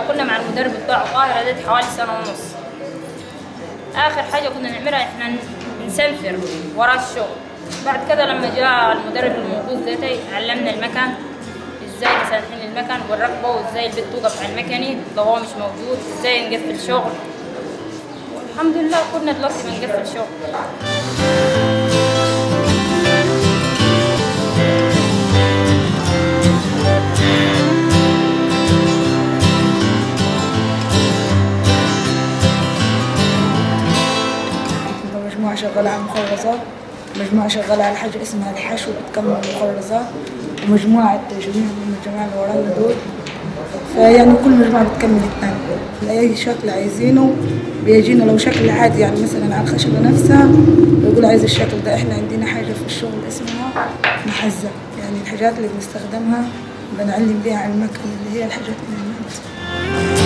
كنا مع المدرب بتاع القاهرة ده حوالي سنة ونص آخر حاجة كنا نعملها إحنا نسنفر ورا الشغل بعد كده لما جاء المدرب الموقوف ده علمنا المكان ازاي مسامحين المكن والركبه وازاي البيت توقف على المكني لو هو مش موجود ازاي نقفل شغل والحمد لله كنا دلوقتي بنقفل شغل مجموعة شغالة على المخرزات مجموعة شغالة على حاجة اسمها الحشو بتكمل المخرزات ومجموعة جميع من الجماعة اللي ورانا دول فيعني كل مجموعة بتكمل الثانية لأي شكل عايزينه بيجينا لو شكل عادي يعني مثلا على الخشبة نفسها بيقول عايز الشكل ده احنا عندنا حاجة في الشغل اسمها محزة يعني الحاجات اللي بنستخدمها بنعلم بيها على المكن اللي هي الحاجات اللي